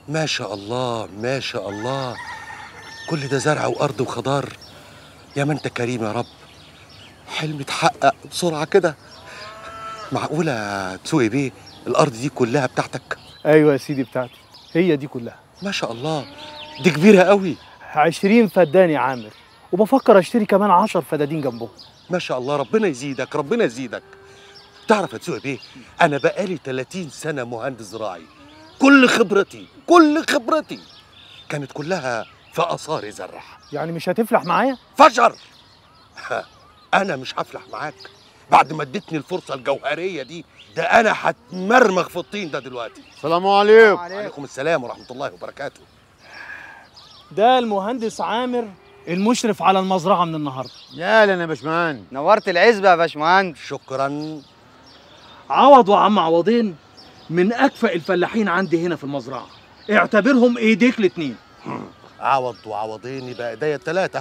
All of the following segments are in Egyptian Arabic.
ما شاء الله ما شاء الله كل ده زرع وارض وخضار يا ما انت كريم يا رب حلم اتحقق بسرعه كده معقوله تسوقي بيه الارض دي كلها بتاعتك ايوه يا سيدي بتاعتي هي دي كلها ما شاء الله دي كبيره قوي عشرين فدان يا عامر وبفكر اشتري كمان عشر فدادين جنبهم ما شاء الله ربنا يزيدك ربنا يزيدك تعرف يا تسوقي بيه انا بقالي 30 سنه مهندس زراعي كل خبرتي كل خبرتي كانت كلها في اثار زرع يعني مش هتفلح معايا فشر ها، انا مش هفلح معاك بعد ما اديتني الفرصه الجوهريه دي ده انا هتمرمغ في الطين ده دلوقتي السلام عليكم وعليكم السلام ورحمه الله وبركاته ده المهندس عامر المشرف على المزرعه من النهارده يا اهلا يا باشمهندس نورت العزبة يا باشمهندس شكرا عوض وعم عوضين من اكفأ الفلاحين عندي هنا في المزرعه اعتبرهم ايديك الاتنين عوض وعوضين يبقى ايديا التلاتة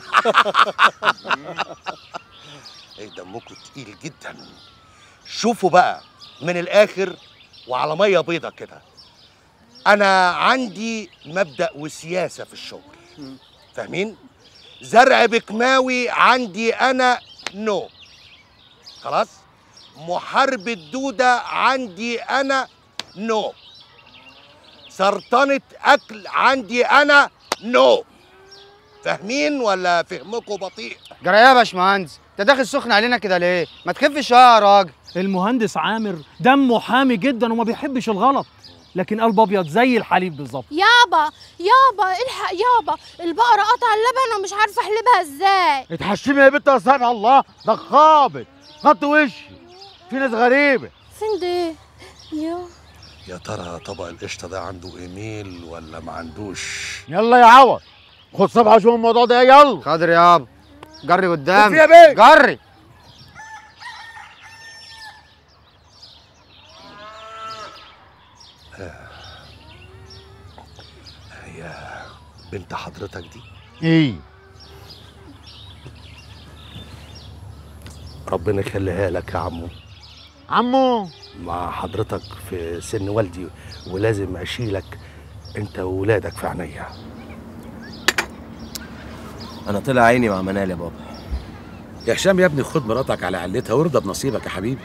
ايه دمكم تقيل جدا شوفوا بقى من الاخر وعلى ميه بيضة كده انا عندي مبدأ وسياسة في الشغل فاهمين زرع بكماوي عندي انا نو خلاص محاربة دودة عندي انا نو سرطانة اكل عندي انا نو فاهمين ولا فهمكم بطيء جرى يا باشمهندس انت داخل سخن علينا كده ليه ما تخفش شويه يا راجل المهندس عامر دمه حامي جدا وما بيحبش الغلط لكن قلب ابيض زي الحليب بالظبط يابا يابا الحق يابا البقرة قطع اللبن ومش عارفة احلبها ازاي اتحشمي يا بنت يا سامع الله ده خابط خط وشي في ناس غريبه فين ده يا يا ترى طبق القشطه ده عنده ايميل ولا ما عندوش يلا يا عوض خد صبحه شوف الموضوع ده يلا خاضر يابا جري قدام بص يا بيه. جري هي بنت حضرتك دي ايه ربنا يخليها لك يا عمو عمو مع حضرتك في سن والدي ولازم اشيلك انت وولادك في عينيا انا طلع عيني مع منال يا بابا يا هشام يا ابني خد مراتك على علتها وارضى بنصيبك يا حبيبي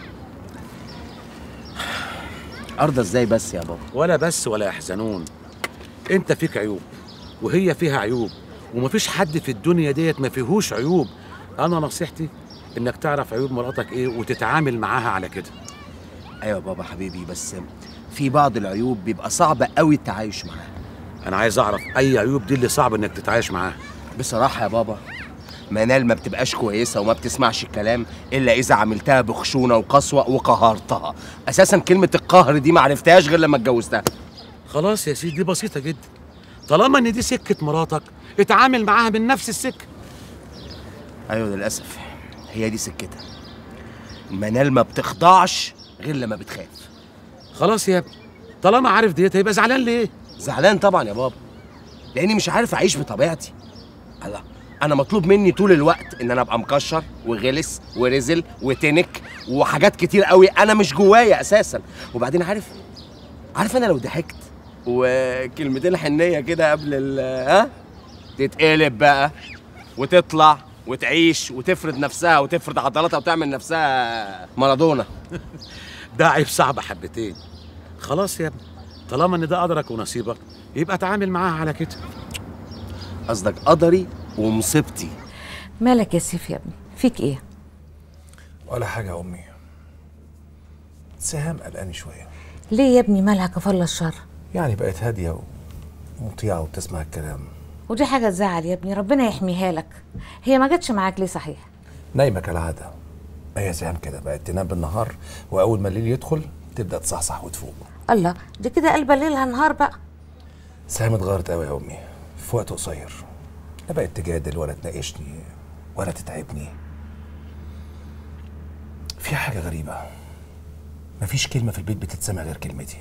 ارضى ازاي بس يا بابا ولا بس ولا يحزنون انت فيك عيوب وهي فيها عيوب ومفيش حد في الدنيا ديت ما فيهوش عيوب انا نصيحتي انك تعرف عيوب مراتك ايه وتتعامل معاها على كده ايوه يا بابا حبيبي بس في بعض العيوب بيبقى صعب قوي التعايش معاها انا عايز اعرف اي عيوب دي اللي صعب انك تتعايش معاها بصراحه يا بابا منال ما بتبقاش كويسه وما بتسمعش الكلام الا اذا عملتها بخشونه وقسوه وقهرتها اساسا كلمه القهر دي ما عرفتهاش غير لما اتجوزتها خلاص يا سيدي دي بسيطه جدا طالما ان دي سكه مراتك اتعامل معاها من نفس السكه ايوه للاسف هي دي سكتها منال ما بتخضعش غير لما بتخاف خلاص يا ابني طالما عارف ديت هيبقى زعلان ليه زعلان طبعا يا بابا لاني مش عارف اعيش بطبيعتي الله انا مطلوب مني طول الوقت ان انا ابقى مكشر وغلس ورزل وتنك وحاجات كتير قوي انا مش جوايا اساسا وبعدين عارف عارف انا لو ضحكت وكلمتين حنيه كده قبل ال ها تتقلب بقى وتطلع وتعيش وتفرد نفسها وتفرد عضلاتها وتعمل نفسها مارادونا ده عيب صعب حبتين خلاص يا ابني طالما ان ده قدرك ونصيبك يبقى اتعامل معاها على كده قصدك قدري ومصيبتي مالك يا سيف يا ابني فيك ايه ولا حاجة يا أمي سهام قلقاني شوية ليه يا ابني مالها كفل الشر يعني بقت هادية ومطيعة وبتسمع الكلام ودي حاجه تزعل يا ابني ربنا يحميها لك هي ما جاتش معاك ليه صحيح نايمة كالعادة هي سهام كده بقت تنام بالنهار وأول ما الليل يدخل تبدأ تصحصح وتفوق الله دي كده قلبه ليلها نهار بقى سهام اتغيرت قوي يا أمي في وقت قصير لا بقت تجادل ولا تناقشني ولا تتعبني في حاجة غريبة مفيش كلمة في البيت بتتسمع غير كلمتي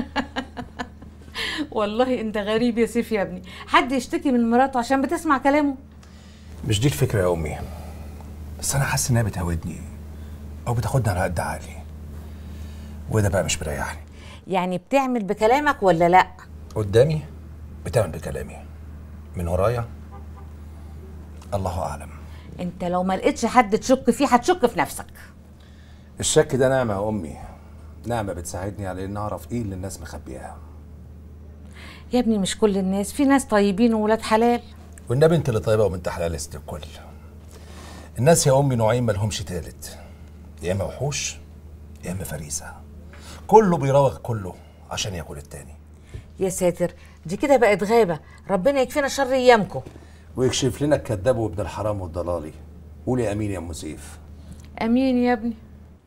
والله انت غريب يا سيف يا ابني حد يشتكي من مراته عشان بتسمع كلامه مش دي الفكرة يا أمي بس أنا حاسس إنها بتهودني أو بتاخدني على قد عقلي وده بقى مش مريحني يعني بتعمل بكلامك ولا لا قدامي بتعمل بكلامي من ورايا الله اعلم انت لو ما لقيتش حد تشك فيه هتشك في نفسك الشك ده نعمه يا امي نعمه بتساعدني على ان اعرف ايه اللي الناس مخبياها يا ابني مش كل الناس في ناس طيبين وولاد حلال والنبي انت اللي طيبه وبنت حلال است الكل الناس يا امي نوعين مالهمش تالت يا اما وحوش يا اما فريسه كله بيراوغ كله عشان ياكل التاني يا ساتر دي كده بقت غابه ربنا يكفينا شر ايامكم ويكشف لنا الكذاب وابن الحرام والضلالي قولي امين يا ام سيف امين يا ابني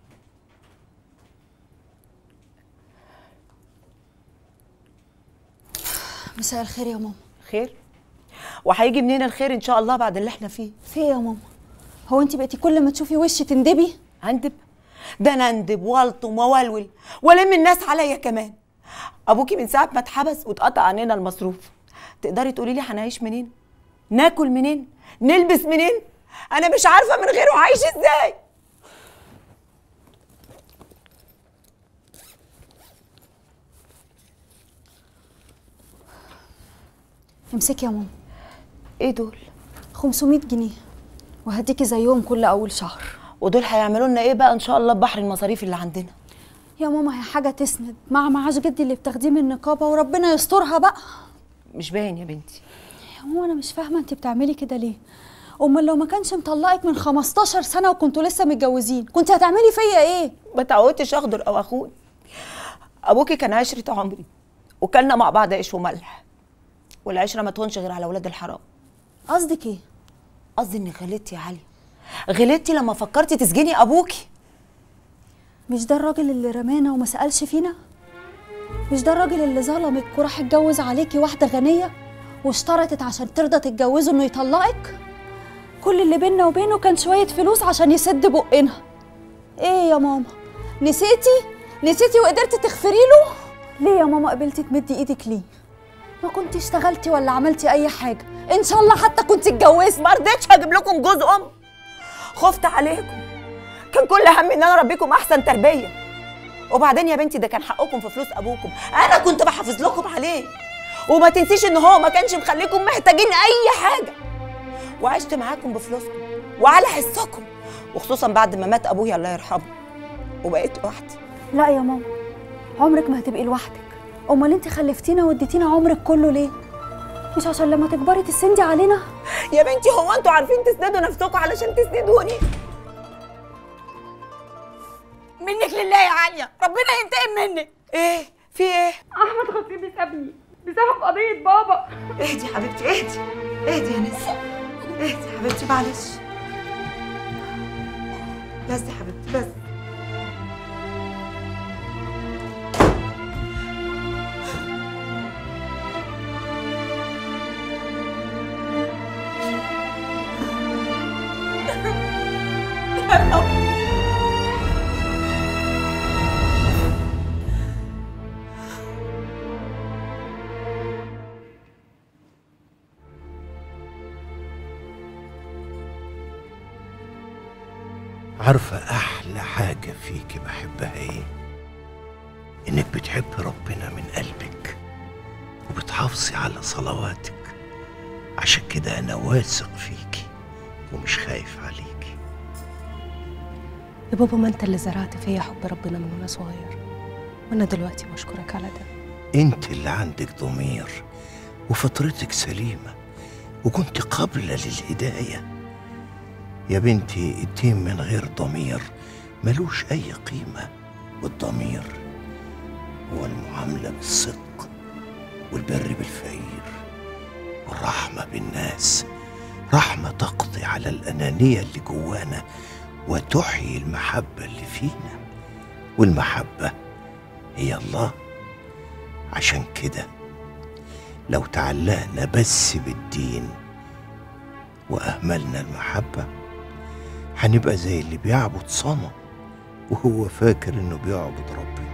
مساء الخير يا ماما خير وهيجي منين الخير ان شاء الله بعد اللي احنا فيه في ايه يا ماما هو انت بقيتي كل ما تشوفي وشي تندبي هندب ده انا اندب والطم وولول والم الناس عليا كمان ابوكي من ساعه ما اتحبس واتقطع عننا المصروف تقدري تقولي لي هنعيش منين ناكل منين نلبس منين انا مش عارفه من غيره عايش ازاي امسكي يا ماما ايه دول 500 جنيه وهديكي زيهم كل اول شهر ودول هيعملوا لنا ايه بقى ان شاء الله ببحر المصاريف اللي عندنا يا ماما هي حاجه تسند مع معاش جدي اللي بتاخديه من النقابه وربنا يسترها بقى مش باين يا بنتي يا ماما انا مش فاهمه انت بتعملي كده ليه امال لو ما كانش مطلقك من 15 سنه وكنتوا لسه متجوزين كنت هتعملي فيا ايه ما تعودتش اغدر او اخون ابوكي كان عشره عمري وكلنا مع بعض عيش وملح والعشره ما تهونش غير على ولاد الحرام قصدك ايه قصدي اني غلطتي يا عليا غلطتي لما فكرتي تسجني ابوكي مش ده الراجل اللي رمانا وما سالش فينا مش ده الراجل اللي ظلمك وراح اتجوز عليكي واحده غنيه واشترطت عشان ترضى تتجوزه انه يطلقك كل اللي بينا وبينه كان شويه فلوس عشان يسد بقنا ايه يا ماما نسيتي نسيتي وقدرتي تغفري له ليه يا ماما قبلتي تمدي ايدك ليه ما كنت اشتغلتي ولا عملتي اي حاجه ان شاء الله حتى كنت اتجوزت ما رضيتش اجيب لكم جوز ام خفت عليكم كان كل همي ان انا اربيكم احسن تربيه وبعدين يا بنتي ده كان حقكم في فلوس ابوكم انا كنت بحافظ لكم عليه وما تنسيش ان هو ما كانش مخليكم محتاجين اي حاجه وعشت معاكم بفلوسكم وعلى حسكم وخصوصا بعد ما مات ابويا الله يرحمه وبقيت لوحدي لا يا ماما عمرك ما هتبقي لوحدك امال انت خلفتينا واديتينا عمرك كله ليه مش عشان لما تكبري تسندي علينا يا بنتي هو انتوا عارفين تسندوا نفسكم علشان تسندوني منك لله يا عاليه ربنا ينتقم منك ايه في ايه احمد خطيبي سابني بسبب قضيه بابا اهدي حبيبتي اهدي اهدي يا نسا اهدي حبيبتي معلش بس يا حبيبتي بس عارفة أحلى حاجة فيكي بحبها إيه؟ إنك بتحبي ربنا من قلبك وبتحافظي على صلواتك عشان كده أنا واثق فيكي ومش خايف عليكي يا بابا ما انت اللي زرعت فيا حب ربنا من وانا صغير وانا دلوقتي بشكرك على ده أنت اللي عندك ضمير وفطرتك سليمة وكنت قابلة للهداية يا بنتي الدين من غير ضمير ملوش أي قيمة والضمير هو المعاملة بالصدق والبر بالفقير والرحمة بالناس رحمة تقضي على الأنانية اللي جوانا وتحيي المحبة اللي فينا والمحبة هي الله عشان كده لو تعلقنا بس بالدين وأهملنا المحبة هنبقى زي اللي بيعبد صنم وهو فاكر إنه بيعبد ربنا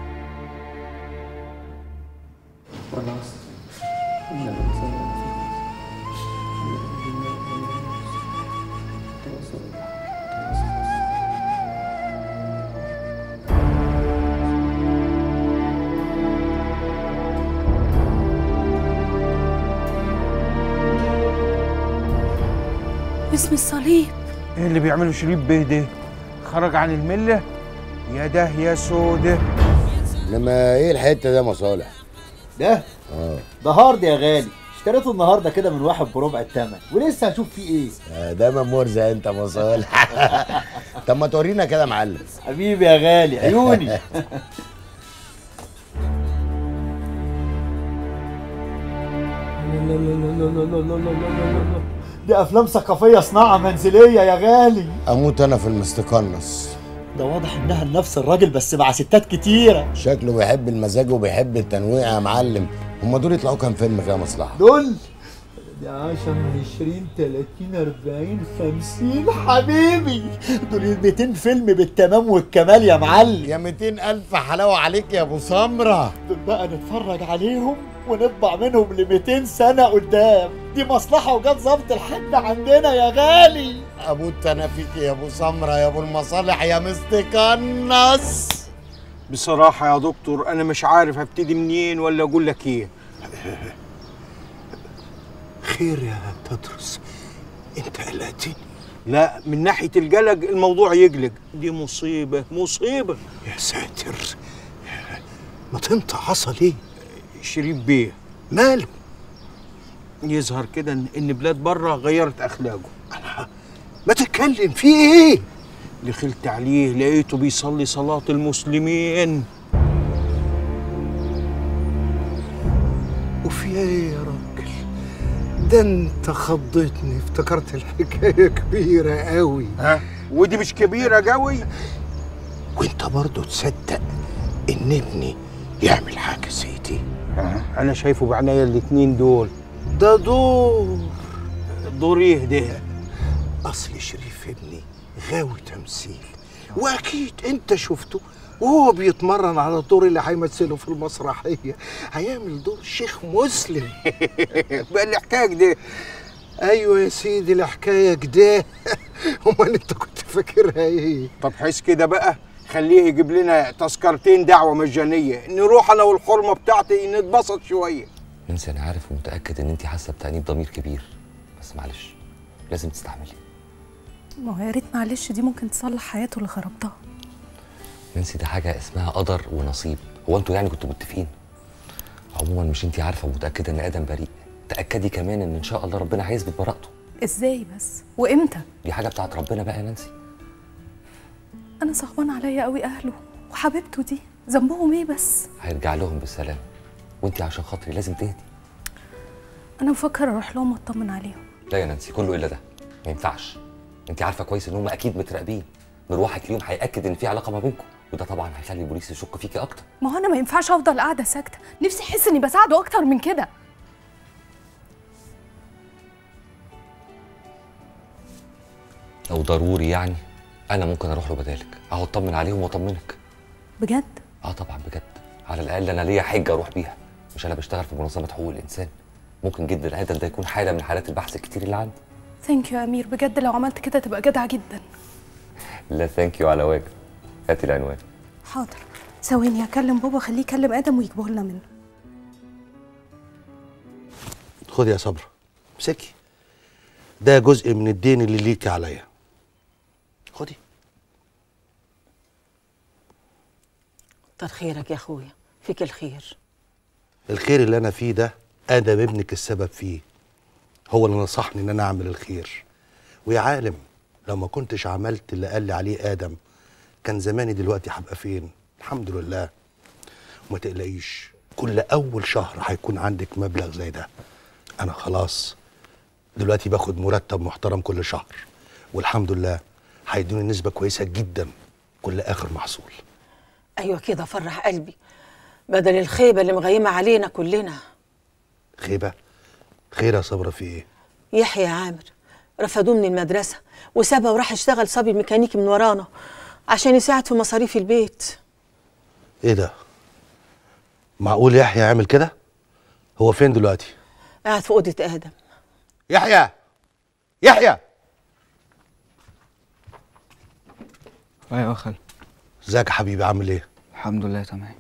باسم الصليب ايه اللي بيعمله شريف بيه ده خرج عن المله يا ده يا سوده انما ايه الحته ده مصالح ده اه ده هارد يا غالي اشتريته النهارده كده من واحد بربع الثمن ولسه هشوف فيه ايه آه، دايما مرزق انت مصالح طب ما تورينا كده يا معلم حبيبي يا غالي عيوني دي افلام ثقافيه صناعه منزليه يا غالي اموت انا في المستقنص ده واضح انها لنفس الراجل بس مع ستات كتيره شكله بيحب المزاج وبيحب التنويع يا معلم هما دول يطلعوا كام فيلم فيها مصلحه دول دي 10 20 30 40 50 حبيبي دول 200 فيلم بالتمام والكمال يا معلم يا 200 الف حلاوه عليك يا ابو سمره دول بقى نتفرج عليهم ونطبع منهم ل 200 سنه قدام دي مصلحه وجت ظبط الحد عندنا يا غالي اموت انا فيك يا ابو سمره يا ابو المصالح يا مستقنص بصراحه يا دكتور انا مش عارف ابتدي منين ولا اقول لك ايه خير يا تدرس انت قلقتني لا من ناحيه القلق الموضوع يقلق دي مصيبه مصيبه يا ساتر ما تنطع حصل ايه شريف بيه ماله يظهر كده ان إن بلاد بره غيرت اخلاقه أنا ما تتكلم في ايه دخلت عليه لقيته بيصلي صلاه المسلمين وفي ايه يا راجل ده انت خضتني افتكرت الحكايه كبيره قوي ها ودي مش كبيره قوي وانت برضه تصدق ان ابني يعمل حاجه زي دي ها انا شايفه بعناية الاتنين دول ده دور دور ايه ده اصل شريف ابني غاوي تمثيل واكيد انت شفته وهو بيتمرن على الدور اللي هيمثله في المسرحيه هيعمل دور شيخ مسلم بقى الحكايه كده ايوه يا سيدي الحكايه كده امال انت كنت فاكرها ايه طب حس كده بقى خليه يجيب لنا تذكرتين دعوه مجانيه نروح انا والحرمه بتاعتي نتبسط شويه نانسي انا عارف ومتاكد ان انت حاسه بتانيب ضمير كبير بس معلش لازم تستحملي ما هو يا ريت معلش دي ممكن تصلح حياته اللي خربتها نانسي ده حاجه اسمها قدر ونصيب هو انتوا يعني كنتوا متفقين عموما مش انت عارفه ومتاكده ان ادم بريء تاكدي كمان ان ان شاء الله ربنا هيثبت براءته ازاي بس وامتى دي حاجه بتاعت ربنا بقى يا نانسي انا صعبان عليا قوي اهله وحبيبته دي ذنبهم ايه بس هيرجع لهم بالسلامه وانت عشان خاطري لازم تهدي انا بفكر اروح لهم واطمن عليهم لا يا نانسي كله الا ده ما ينفعش انت عارفه كويس ان هم اكيد متراقبين مروحك اليوم هياكد ان في علاقه ما بينكم وده طبعا هيخلي البوليس يشك فيكي اكتر ما هو انا ما ينفعش افضل قاعده ساكته نفسي احس اني بساعده اكتر من كده لو ضروري يعني انا ممكن اروح له بدالك اهو اطمن عليهم واطمنك بجد اه طبعا بجد على الاقل انا ليا حجه اروح بيها مش انا بشتغل في منظمه حقوق الانسان ممكن جدا ادم ده يكون حاله من حالات البحث الكتير اللي عندي ثانك يو يا امير بجد لو عملت كده تبقى جدع جدا لا ثانك يو على واجب هاتي العنوان حاضر ثواني هكلم بابا خليه يكلم ادم ويجيبه لنا منه خد يا صبرا امسكي ده جزء من الدين اللي ليكي عليا خدي كتر خيرك يا اخويا فيك الخير الخير اللي انا فيه ده ادم ابنك السبب فيه هو اللي نصحني ان انا اعمل الخير ويا عالم لو ما كنتش عملت اللي قال لي عليه ادم كان زماني دلوقتي هبقى فين الحمد لله وما تقلقيش كل اول شهر هيكون عندك مبلغ زي ده انا خلاص دلوقتي باخد مرتب محترم كل شهر والحمد لله هيدوني نسبه كويسه جدا كل اخر محصول ايوه كده فرح قلبي بدل الخيبه اللي مغيمه علينا كلنا خيبه خير يا صبرا في ايه يحيى يا عامر رفضوه من المدرسه وسابها وراح يشتغل صبي ميكانيكي من ورانا عشان يساعد في مصاريف البيت ايه ده معقول يحيى يعمل كده هو فين دلوقتي قاعد في اوضه ادم يحيى يحيى ايوه يا خال ازيك يا حبيبي عامل ايه الحمد لله تمام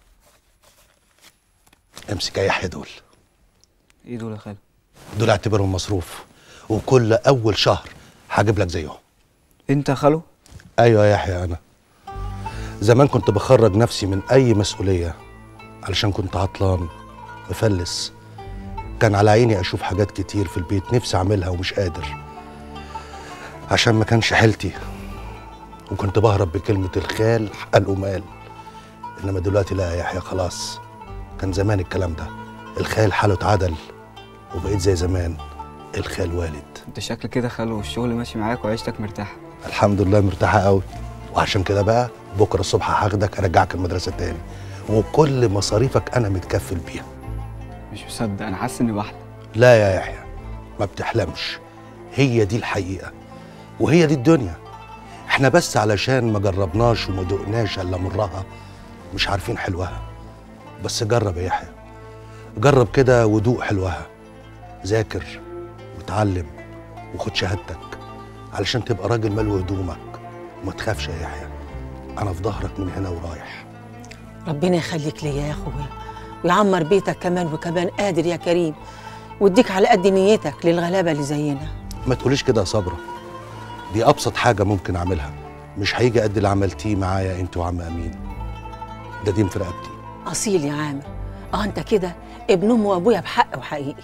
امسك يا يحيى دول ايه دول يا خال دول اعتبرهم مصروف وكل اول شهر هجيب لك زيهم انت يا خالو ايوه يا يحيى انا زمان كنت بخرج نفسي من اي مسؤوليه علشان كنت عطلان مفلس كان على عيني اشوف حاجات كتير في البيت نفسي اعملها ومش قادر عشان ما كانش حيلتي وكنت بهرب بكلمه الخال حقل ومال انما دلوقتي لا يا يحيى خلاص كان زمان الكلام ده الخال حاله اتعدل وبقيت زي زمان الخال والد انت شكل كده خالو والشغل ماشي معاك وعيشتك مرتاحه الحمد لله مرتاحة قوي وعشان كده بقى بكرة الصبح هاخدك أرجعك المدرسة تاني وكل مصاريفك أنا متكفل بيها مش مصدق انا حاسس اني بحلم لا يا يحيى ما بتحلمش هي دي الحقيقة وهي دي الدنيا احنا بس علشان ما جربناش وما دقناش الا مرها مش عارفين حلوها بس جرب يا يحيى جرب كده ودوق حلوها ذاكر وتعلم وخد شهادتك علشان تبقى راجل ملو هدومك وما تخافش يا يحيى انا في ظهرك من هنا ورايح ربنا يخليك ليا يا اخويا ويعمر بيتك كمان وكمان قادر يا كريم واديك على قد نيتك للغلابه اللي زينا ما تقوليش كده يا صبرا دي ابسط حاجه ممكن اعملها مش هيجي قد اللي عملتيه معايا انت وعم امين ده دين في رقبتي اصيل يا عامر اه انت كده ابن ام وابويا بحق وحقيقي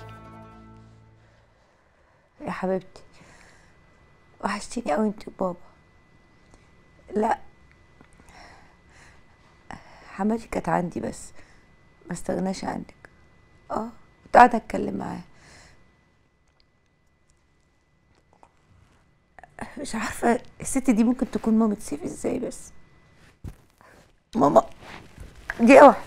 يا حبيبتي وحشتيني قوي انت وبابا لا حماتي كانت عندي بس ما استغناش عنك اه كنت قاعده اتكلم معاه مش عارفه الست دي ممكن تكون مامة سيف ازاي بس ماما دي واحده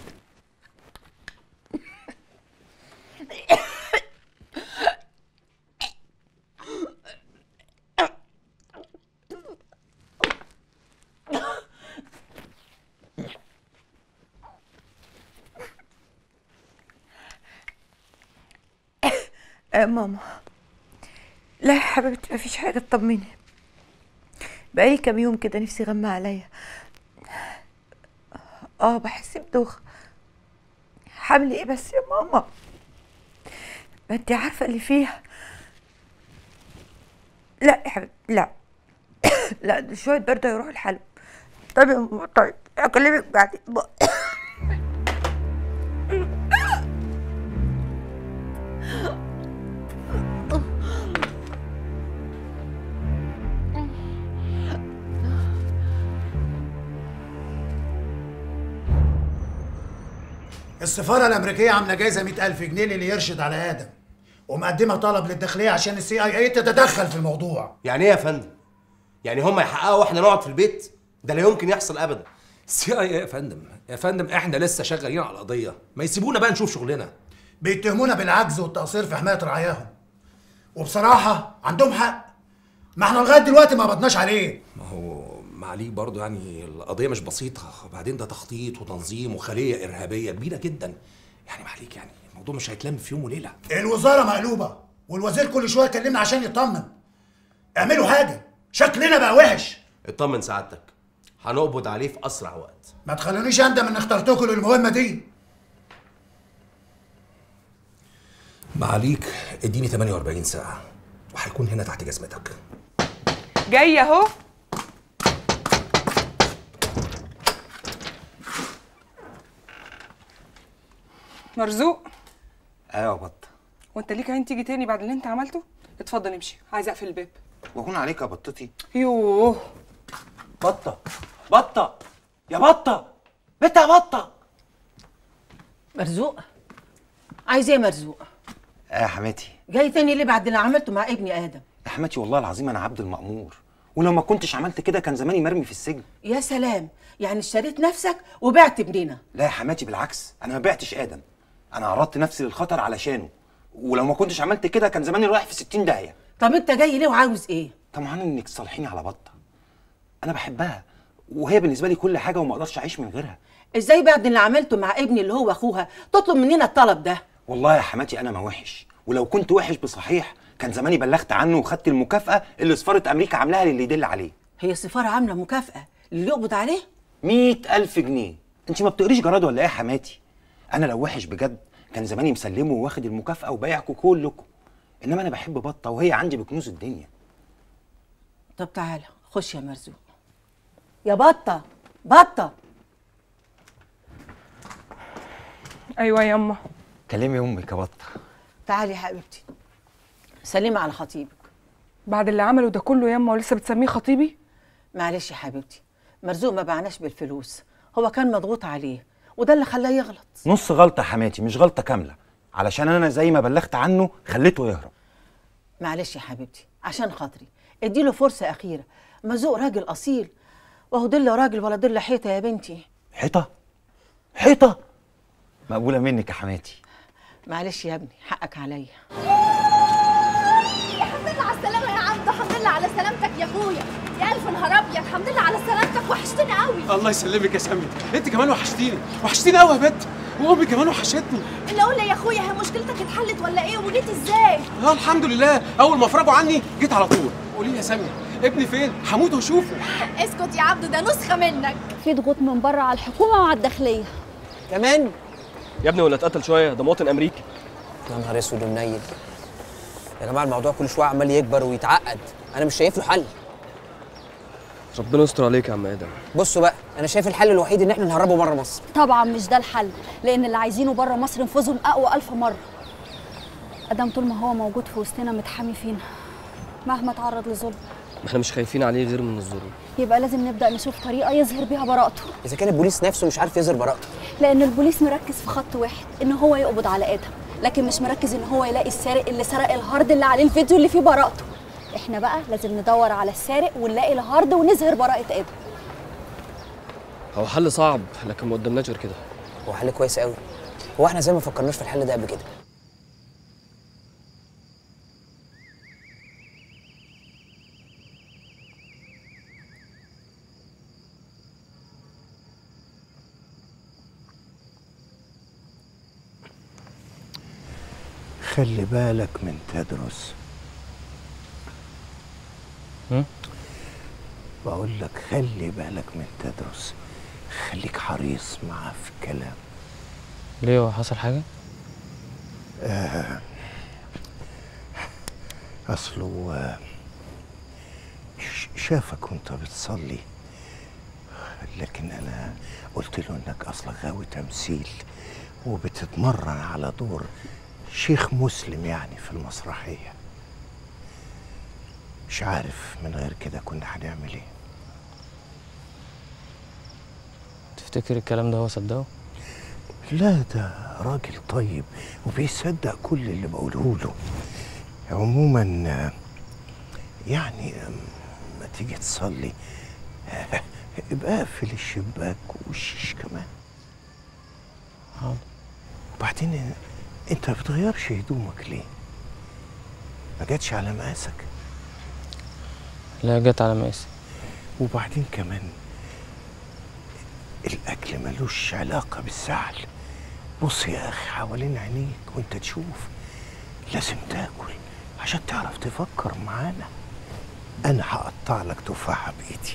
آه ماما لا يا حبيبتي مفيش حاجة تطمني بقالي كام يوم كده نفسي غمى عليا اه بحس بدوخة حامل ايه بس يا ماما ما انت عارفة اللي فيها لا يا حبيبتي لا لا ده شوية برد هيروح الحلب طيب يا ماما طيب اكلمك بعدين السفارة الأمريكية عاملة جايزة 100000 جنيه للي يرشد على آدم ومقدمة طلب للداخلية عشان السي اي اي تتدخل في الموضوع يعني ايه يا فندم؟ يعني هم يحققوا واحنا نقعد في البيت؟ ده لا يمكن يحصل ابدا سي اي يا فندم يا فندم احنا لسه شغالين على القضيه ما يسيبونا بقى نشوف شغلنا بيتهمونا بالعجز والتقصير في حماية رعاياهم وبصراحة عندهم حق ما احنا لغاية دلوقتي ما قبضناش عليه ما هو معليك برضه يعني القضيه مش بسيطه وبعدين ده تخطيط وتنظيم وخليه ارهابيه كبيره جدا يعني معليك يعني الموضوع مش هيتلم في يوم وليله الوزارة مقلوبة والوزير كل شوية يكلمنا عشان يطمن اعملوا حاجة شكلنا بقى وحش اطمن سعادتك هنقبض عليه في اسرع وقت ما تخلونيش اندم ان اخترتكم للمهمة دي معليك اديني 48 ساعه وهيكون هنا تحت جزمتك جاي اهو مرزوق ايوه يا بط وانت ليك عين تيجي تاني بعد اللي انت عملته اتفضل امشي عايز اقفل الباب واكون عليك يا بطتي يوه بطه بطه يا بطه بنت يا بطه مرزوق عايز ايه يا مرزوق اه يا حماتي جاي تاني ليه بعد اللي عملته مع ابني ادم يا حماتي والله العظيم انا عبد المأمور ولو ما كنتش عملت كده كان زماني مرمي في السجن يا سلام يعني اشتريت نفسك وبعت ابننا لا يا حماتي بالعكس انا ما بعتش ادم انا عرضت نفسي للخطر علشانه ولو ما كنتش عملت كده كان زماني رايح في 60 داهيه طب انت جاي ليه وعاوز ايه طبعا انك تصالحيني على بطه انا بحبها وهي بالنسبه لي كل حاجه وما اقدرش اعيش من غيرها ازاي بعد اللي عملته مع ابني اللي هو اخوها تطلب مننا الطلب ده والله يا حماتي انا ما وحش ولو كنت وحش بصحيح كان زماني بلغت عنه وخدت المكافاه اللي سفاره امريكا عاملاها للي يدل عليه هي السفاره عامله مكافاه اللي يقبض عليه مئة ألف جنيه انت ما بتقريش جراد ولا ايه يا حماتي انا لو وحش بجد كان زماني مسلمه واخد المكافاه وبايعكم كلكم انما انا بحب بطه وهي عندي بكنوز الدنيا طب تعالى خش يا مرزوق يا بطه بطه ايوه ياما كلمي امك يا بطه تعالي يا حبيبتي سلمي على خطيبك بعد اللي عمله ده كله ياما ولسه بتسميه خطيبي معلش يا حبيبتي مرزوق ما بعناش بالفلوس هو كان مضغوط عليه وده اللي خلاه يغلط نص غلطه يا حماتي مش غلطه كامله علشان انا زي ما بلغت عنه خليته يهرب معلش يا حبيبتي عشان خاطري اديله فرصه اخيره مرزوق راجل اصيل وهو ضل راجل ولا ضل حيطه يا بنتي حيطه حيطه مقبوله منك يا حماتي معلش يا ابني حقك عليا الحمد لله على السلامة يا عبدو الحمد لله على سلامتك يا اخويا يا الف نهار ابيض الحمد لله على سلامتك وحشتني قوي الله يسلمك يا سامي انت كمان وحشتيني وحشتيني قوي يا بنت وامي كمان وحشتني اللي اقول يا اخويا هي مشكلتك اتحلت ولا ايه وجيت ازاي اه الحمد لله اول ما افرجوا عني جيت على طول قولي لي يا سامي ابني فين هموت واشوفه اسكت يا عبدو ده نسخة منك في ضغوط من بره على الحكومه وعلى الداخليه كمان يا ابني ولا اتقتل شويه ده مواطن امريكي يا نهار اسود ومنيل يا جماعه الموضوع كل شويه عمال يكبر ويتعقد انا مش شايف له حل ربنا يستر عليك يا عم ادم بصوا بقى انا شايف الحل الوحيد ان احنا نهربه بره مصر طبعا مش ده الحل لان اللي عايزينه بره مصر نفوذهم اقوى الف مره ادم طول ما هو موجود في وسطنا متحامي فينا مهما تعرض لظلم ما احنا مش خايفين عليه غير من الظلم يبقى لازم نبدا نشوف طريقه يظهر بيها براءته اذا كان البوليس نفسه مش عارف يظهر براءته لان البوليس مركز في خط واحد ان هو يقبض على ادم لكن مش مركز ان هو يلاقي السارق اللي سرق الهارد اللي عليه الفيديو اللي فيه براءته احنا بقى لازم ندور على السارق ونلاقي الهارد ونظهر براءه ادم هو حل صعب لكن ما قدامناش غير كده هو حل كويس قوي هو احنا زي ما فكرناش في الحل ده قبل كده خلي بالك من تدرس بقول لك خلي بالك من تدرس خليك حريص معاه في الكلام ليه هو حصل حاجه آه اصله آه، ش- شافك وانت بتصلي لكن انا قلت له انك اصلا غاوي تمثيل وبتتمرن على دور شيخ مسلم يعني في المسرحيه مش عارف من غير كده كنا هنعمل ايه تفتكر الكلام ده هو صدقه لا ده راجل طيب وبيصدق كل اللي بقوله له عموما آه، يعني آه، ما تيجي تصلي آه، ابقى اقفل الشباك والشيش كمان حاضر وبعدين آه، انت ما بتغيرش هدومك ليه ما جاتش على مقاسك لا جت على مقاسي وبعدين كمان الاكل ملوش علاقه بالزعل بص يا اخي حوالين عينيك وانت تشوف لازم تاكل عشان تعرف تفكر معانا انا هقطع لك تفاحه بايدي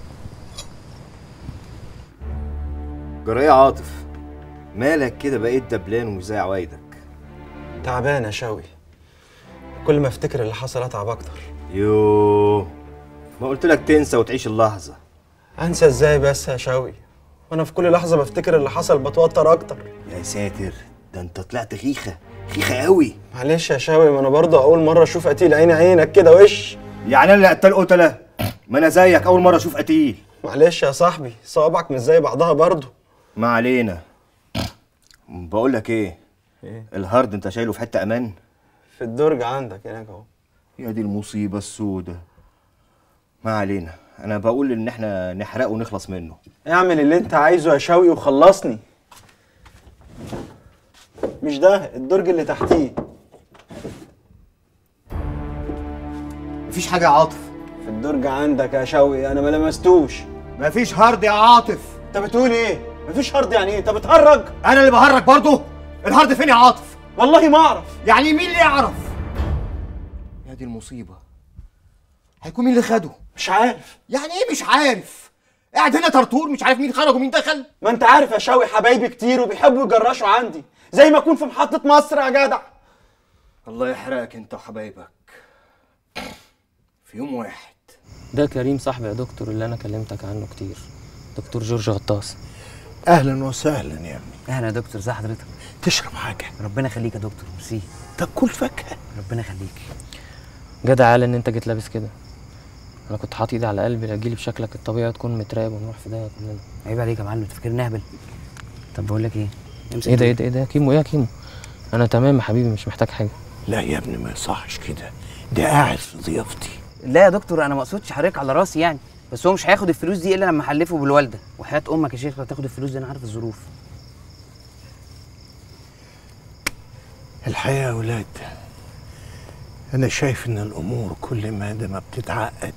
جرايه عاطف مالك كده بقيت دبلان ومش زي عوايدك تعبان يا شوي كل ما افتكر اللي حصل اتعب اكتر يوه ما قلت لك تنسى وتعيش اللحظه انسى ازاي بس يا شوي وانا في كل لحظه بفتكر اللي حصل بتوتر اكتر يا ساتر ده انت طلعت خيخه خيخه قوي معلش يا شوي ما انا برضه اول مره اشوف قتيل عيني عينك كده وش يعني انا اللي قتال قتله ما انا زيك اول مره اشوف قتيل معلش يا صاحبي صوابعك مش زي بعضها برضه ما علينا بقول لك ايه ايه الهارد انت شايله في حته امان في الدرج عندك هناك اهو يا دي المصيبه السودة ما علينا انا بقول ان احنا نحرقه ونخلص منه اعمل اللي انت عايزه يا شوقي وخلصني مش ده الدرج اللي تحتيه مفيش حاجه يا عاطف في الدرج عندك يا شوقي انا ما لمستوش مفيش هارد يا عاطف انت بتقول ايه مفيش هارد يعني ايه انت بتهرج انا اللي بهرج برضه الهارد فين يا عاطف والله ما اعرف يعني مين اللي يعرف يا دي المصيبه هيكون مين اللي خده مش عارف يعني ايه مش عارف قاعد هنا طرطور مش عارف مين خرج ومين دخل ما انت عارف يا شوقي حبايبي كتير وبيحبوا يجرشوا عندي زي ما اكون في محطة مصر يا جدع الله يحرقك انت وحبايبك في يوم واحد ده كريم صاحبي يا دكتور اللي انا كلمتك عنه كتير دكتور جورج غطاس اهلا وسهلا يا ابني اهلا يا دكتور ازي حضرتك تشرب حاجه ربنا يخليك يا دكتور ميرسي طب كل فاكهه ربنا يخليك جدع قال ان انت جيت لابس كده انا كنت حاطط ايدي على قلبي لا تجيلي بشكلك الطبيعي تكون متراقب ونروح في داهيه كلنا عيب عليك يا معلم تفكرني اهبل طب بقول لك ايه امسك ايه ده ايه دول. ده ايه ده يا كيمو ايه يا كيمو انا تمام يا حبيبي مش محتاج حاجه لا يا ابني ما يصحش كده ده قاعد في ضيافتي لا يا دكتور انا ما اقصدش حضرتك على راسي يعني بس هو مش هياخد الفلوس دي الا لما احلفه بالوالده وحياه امك يا شيخ لا تاخد الفلوس دي انا عارف الظروف الحقيقه يا ولاد انا شايف ان الامور كل ما ده ما بتتعقد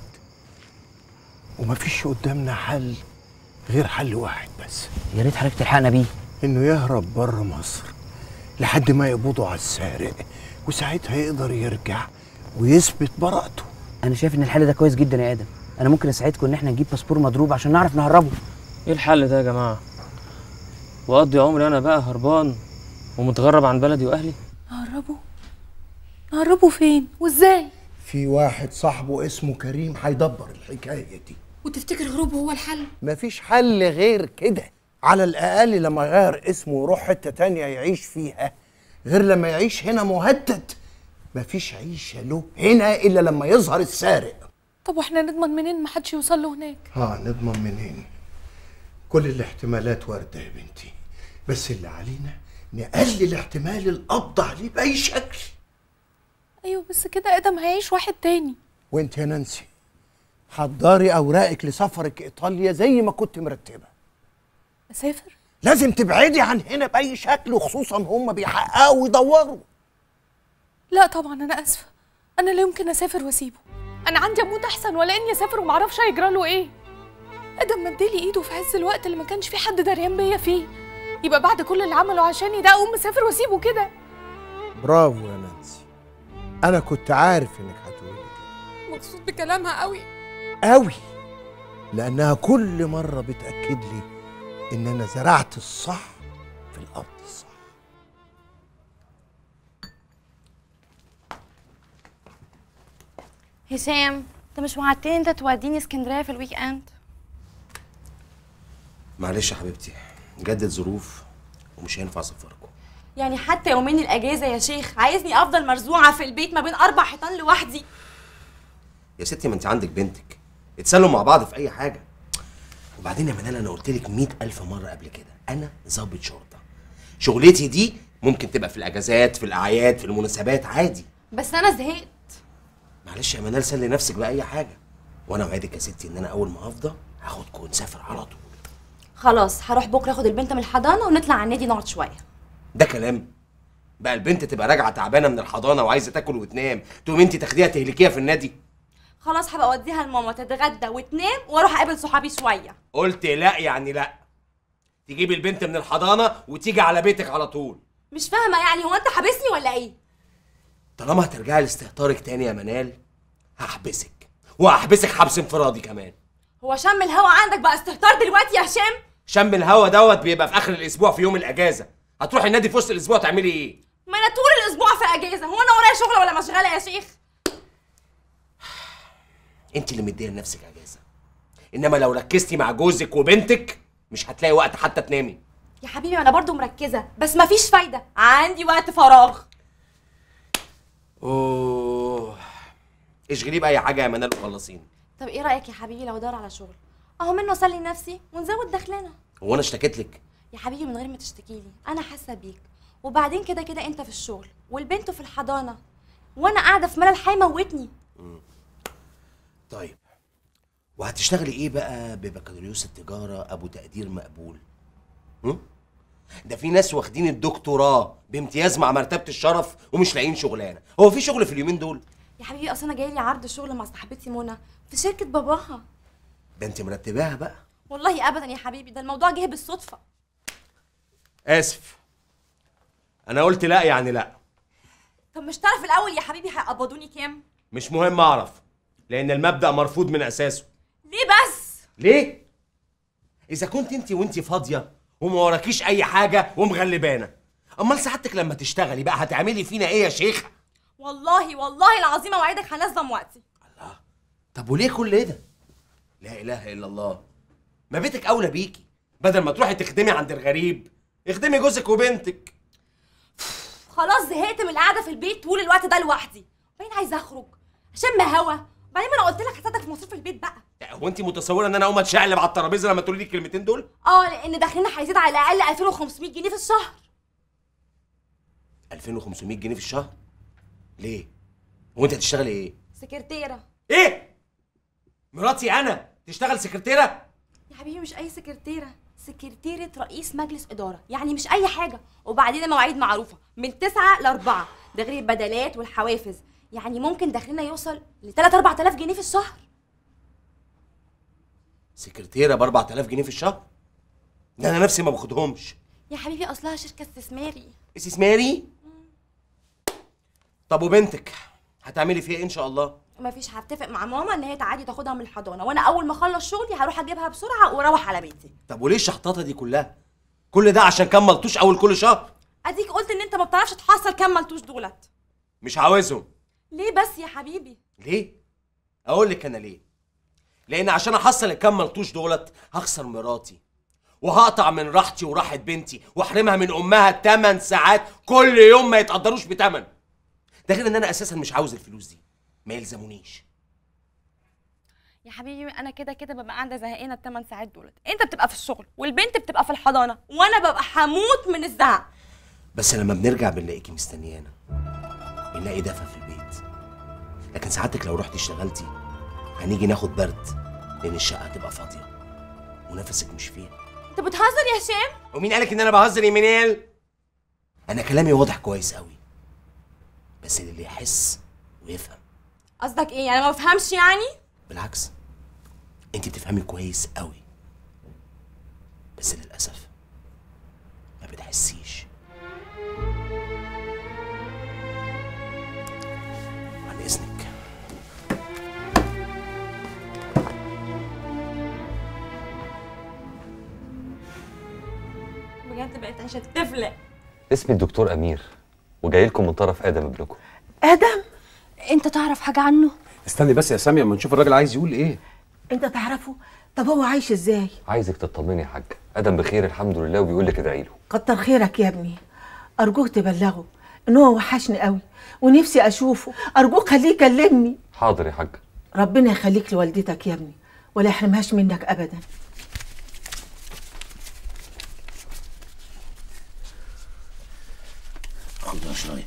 ومفيش قدامنا حل غير حل واحد بس يا ريت حضرتك تلحقنا بيه انه يهرب بره مصر لحد ما يقبضوا على السارق وساعتها يقدر يرجع ويثبت براءته انا شايف ان الحل ده كويس جدا يا ادم انا ممكن اساعدكم ان احنا نجيب باسبور مضروب عشان نعرف نهربه ايه الحل ده يا جماعه واقضي عمري انا بقى هربان ومتغرب عن بلدي واهلي نهربوا نهربوا فين وازاي في واحد صاحبه اسمه كريم هيدبر الحكايه دي وتفتكر هروبه هو الحل مفيش حل غير كده على الأقل لما يغير اسمه ويروح حتة تانية يعيش فيها غير لما يعيش هنا مهدد مفيش عيشة له هنا إلا لما يظهر السارق طب واحنا نضمن منين محدش يوصل له هناك ها نضمن منين كل الاحتمالات واردة يا بنتي بس اللي علينا نقلل احتمال القبض عليه بأي شكل ايوه بس كده ادم هيعيش واحد تاني وانت يا نانسي حضري أوراقك لسفرك إيطاليا زي ما كنت مرتبة اسافر لازم تبعدي عن هنا بأي شكل وخصوصا هم بيحققوا ويدوروا لا طبعا انا اسفه انا لا يمكن اسافر واسيبه انا عندي اموت احسن ولا اني اسافر ومعرفش هيجرى له ايه ادم مديلي ايده في عز الوقت اللي ما كانش في حد دريان بيا فيه يبقى بعد كل اللي عمله عشاني ده اقوم اسافر واسيبه كده برافو يا نانسي أنا كنت عارف إنك هتقولي مبسوط بكلامها قوي قوي لأنها كل مرة بتأكد لي إن أنا زرعت الصح في الأرض الصح هشام انت مش وعدتني انت توديني اسكندريه في الويك اند معلش يا حبيبتي جدد ظروف ومش هينفع اسفركم يعني حتى يومين الاجازه يا شيخ عايزني افضل مرزوعه في البيت ما بين اربع حيطان لوحدي يا ستي ما انت عندك بنتك اتسلوا مع بعض في اي حاجه وبعدين يا منال انا قلت لك 100000 مره قبل كده انا ضابط شرطه شغلتي دي ممكن تبقى في الاجازات في الاعياد في المناسبات عادي بس انا زهقت معلش يا منال سلي نفسك باي حاجه وانا اوعدك يا ستي ان انا اول ما افضى هاخدكم ونسافر على طول خلاص هروح بكره اخد البنت من الحضانه ونطلع على النادي نقعد شويه ده كلام بقى البنت تبقى راجعه تعبانه من الحضانه وعايزه تاكل وتنام تقوم انت تاخديها تهلكيها في النادي خلاص هبقى اوديها لماما تتغدى وتنام واروح اقابل صحابي شويه قلت لا يعني لا تجيبي البنت من الحضانه وتيجي على بيتك على طول مش فاهمه يعني هو انت حابسني ولا ايه طالما هترجعي لاستهتارك تاني يا منال هحبسك وهحبسك حبس انفرادي كمان هو شم الهوا عندك بقى استهتار دلوقتي يا هشام شم الهوا دوت بيبقى في اخر الاسبوع في يوم الاجازه هتروحي النادي في وسط الاسبوع تعملي ايه ما انا طول الاسبوع في اجازه هو انا ورايا شغل ولا مشغله يا شيخ انت اللي مديه لنفسك اجازه انما لو ركزتي مع جوزك وبنتك مش هتلاقي وقت حتى تنامي يا حبيبي انا برضو مركزه بس مفيش فايده عندي وقت فراغ اوه اشغليه باي حاجه يا منال وخلصيني طب ايه رايك يا حبيبي لو ادور على شغل اهو منه اسلي نفسي ونزود دخلنا هو انا اشتكيت لك يا حبيبي من غير ما تشتكي لي انا حاسه بيك وبعدين كده كده انت في الشغل والبنت في الحضانه وانا قاعده في ملل هيموتني طيب وهتشتغلي ايه بقى ببكالوريوس التجاره ابو تقدير مقبول هم؟ ده في ناس واخدين الدكتوراه بامتياز مع مرتبه الشرف ومش لاقيين شغلانه هو في شغل في اليومين دول يا حبيبي اصل انا جاي لي عرض شغل مع صاحبتي منى في شركه باباها ده انت مرتباها بقى والله ابدا يا حبيبي ده الموضوع جه بالصدفه اسف انا قلت لا يعني لا طب مش تعرف الاول يا حبيبي هيقبضوني كام مش مهم اعرف لان المبدا مرفوض من اساسه ليه بس ليه اذا كنت انت وانت فاضيه وما وراكيش اي حاجه ومغلبانه امال سعادتك لما تشتغلي بقى هتعملي فينا ايه يا شيخه والله والله العظيم اوعدك هنظم وقتي طب وليه كل ده لا اله الا الله ما بيتك اولى بيكي بدل ما تروحي تخدمي عند الغريب اخدمي جوزك وبنتك خلاص زهقت من القعده في البيت طول الوقت ده لوحدي وبعدين عايزه اخرج اشم هوا وبعدين ما انا قلت لك هساعدك في مصروف البيت بقى هو انت متصوره ان انا اقوم اتشقلب على الترابيزه لما تقولي لي الكلمتين دول اه لان دخلنا هيزيد على الاقل 2500 جنيه في الشهر 2500 جنيه في الشهر ليه هو انت هتشتغلي ايه سكرتيره ايه مراتي انا تشتغل سكرتيره يا حبيبي مش اي سكرتيره سكرتيرة رئيس مجلس إدارة يعني مش أي حاجة وبعدين المواعيد معروفة من 9 ل 4 ده غير البدلات والحوافز يعني ممكن دخلنا يوصل ل 3 4000 جنيه في الشهر سكرتيره ب 4000 جنيه في الشهر ده انا نفسي ما باخدهمش يا حبيبي أصلها شركة استثماري استثماري طب وبنتك هتعملي فيها ايه ان شاء الله مفيش هتفق مع ماما ان هي تعادي تاخدها من الحضانه وانا اول ما اخلص شغلي هروح اجيبها بسرعه واروح على بيتي طب وليه الشحطاطه دي كلها كل ده عشان كام ملطوش اول كل شهر اديك قلت ان انت ما بتعرفش تحصل كام ملتوش دولت مش عاوزهم ليه بس يا حبيبي ليه اقول لك انا ليه لان عشان احصل الكام ملطوش دولت هخسر مراتي وهقطع من راحتي وراحه بنتي واحرمها من امها 8 ساعات كل يوم ما يتقدروش بتمن ده غير ان انا اساسا مش عاوز الفلوس دي ما يلزمونيش يا حبيبي انا كده كده ببقى قاعده زهقانه الثمان ساعات دولت انت بتبقى في الشغل والبنت بتبقى في الحضانه وانا ببقى هموت من الزهق بس لما بنرجع بنلاقيكي مستنيانا بنلاقي دفى في البيت لكن سعادتك لو رحتي اشتغلتي هنيجي ناخد برد لان الشقه هتبقى فاضيه ونفسك مش فيها انت بتهزر يا هشام ومين قالك ان انا بهزر يا منال انا كلامي واضح كويس قوي بس اللي يحس ويفهم قصدك ايه يعني ما بفهمش يعني بالعكس انت بتفهمي كويس قوي بس للاسف ما بتحسيش عن اذنك بجد بقيت عايشه تفلق اسمي الدكتور امير وجاي لكم من طرف ادم ابنكم ادم انت تعرف حاجه عنه استني بس يا سامي اما نشوف الراجل عايز يقول ايه انت تعرفه طب هو عايش ازاي عايزك تطمني يا حاج ادم بخير الحمد لله وبيقول لك ادعي له كتر خيرك يا ابني ارجوك تبلغه ان هو وحشني قوي ونفسي اشوفه ارجوك خليه يكلمني حاضر يا حاج ربنا يخليك لوالدتك يا ابني ولا يحرمهاش منك ابدا خدها شوية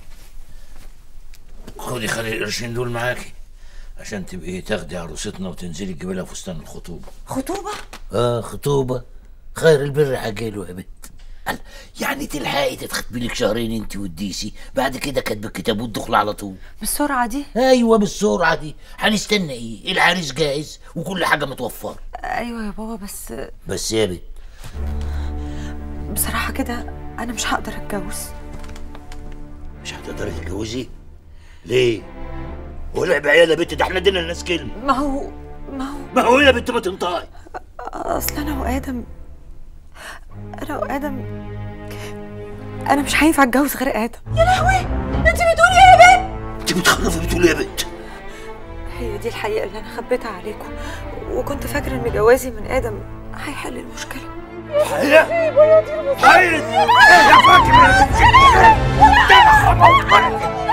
خدي خلي القرشين دول معاكي عشان تبقي تاخدي عروستنا وتنزلي تجيبي لها فستان الخطوبة خطوبه اه خطوبة خير البر حجاله يا بنت قال يعني تلحقي تتخطبي لك شهرين انت والديسي بعد كده كاتب الكتاب والدخل على طول بالسرعه دي ايوه بالسرعة دي هنستنى ايه العريس جاهز وكل حاجة متوفرة ايوه يا بابا بس بس يا بنت بصراحه كده انا مش هقدر اتجوز مش هتقدري تتجوزي ليه؟ ولعب عيال يا بنت ده احنا ادينا الناس كلمة ما هو ما هو ما هو يا بنت ما تنطقي اصل انا وادم انا وادم انا مش هينفع اتجوز غير ادم يا لهوي انت بتقولي ايه يا بنت انت بتخرفي بتقولي يا بنت هي دي الحقيقه اللي انا خبيتها عليكم وكنت فاكره ان جوازي من ادم هيحل المشكله حقيقة حقيقة يا فاكر يا بنت ده